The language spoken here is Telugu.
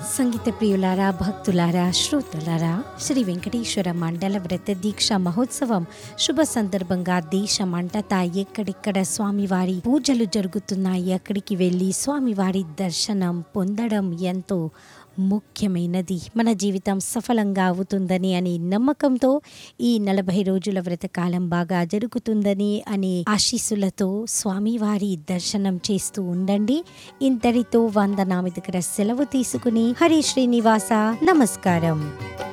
సంగీత ప్రియులారా భక్తులారా శ్రోతలారా శ్రీ వెంకటేశ్వర మండల వ్రత దీక్ష మహోత్సవం శుభ సందర్భంగా దేశమంతటా ఎక్కడెక్కడ స్వామివారి పూజలు జరుగుతున్నాయి అక్కడికి వెళ్ళి స్వామివారి దర్శనం పొందడం ఎంతో ముఖ్యమైనది మన జీవితం సఫలంగా అవుతుందని అని నమ్మకంతో ఈ నలభై రోజుల వ్రతకాలం బాగా జరుగుతుందని అనే ఆశీస్సులతో స్వామివారి దర్శనం చేస్తూ ఉండండి ఇంతటితో వందనామి దగ్గర సెలవు తీసుకుని హరి శ్రీనివాస నమస్కారం